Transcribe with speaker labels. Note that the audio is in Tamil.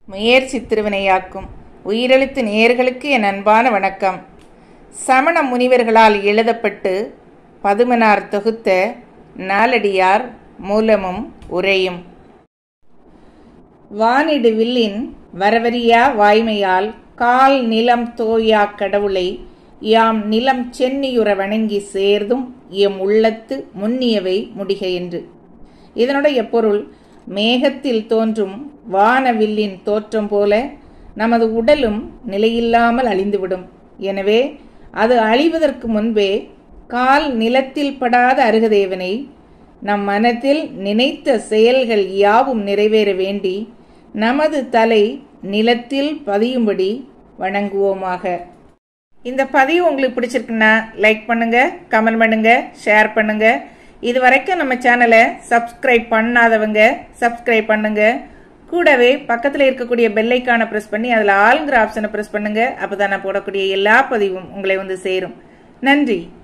Speaker 1: முயற்சி திருவினையாக்கும் உயிரெழுத்து நேயர்களுக்கு என் அன்பான வணக்கம் சமண முனிவர்களால் எழுதப்பட்டு பதுமனார் தொகுத்த நாலடியார் மூலமும் உரையும் வானிடு வில்லின் வரவரியா வாய்மையால் கால் நிலம் தோயா கடவுளை யாம் நிலம் சென்னியுற வணங்கி சேர்ந்தும் எம் உள்ளத்து முன்னியவை முடிக என்று இதனுடைய பொருள் மேகத்தில் தோன்றும் வானவில்லின் தோற்றம் போல நமது உடலும் நிலையில்லாமல் அழிந்துவிடும் எனவே அது அழிவதற்கு முன்பே கால் நிலத்தில் படாத அருகதேவனை நம் மனத்தில் நினைத்த செயல்கள் யாவும் நிறைவேற வேண்டி நமது தலை நிலத்தில் பதியும்படி வணங்குவோமாக இந்த பதிவு உங்களுக்கு பிடிச்சிருக்குன்னா லைக் பண்ணுங்க கமெண்ட் பண்ணுங்க ஷேர் பண்ணுங்க இது வரைக்கும் நம்ம சேனலை சப்ஸ்கிரைப் பண்ணாதவங்க சப்ஸ்கிரைப் பண்ணுங்க கூடவே பக்கத்தில் இருக்கக்கூடிய பெல்லைக்கான ப்ரெஸ் பண்ணி அதில் ஆளுங்கிற ஆப்ஷனை ப்ரெஸ் பண்ணுங்க அப்போ தான் நான் போடக்கூடிய எல்லா பதிவும் உங்களை வந்து சேரும் நன்றி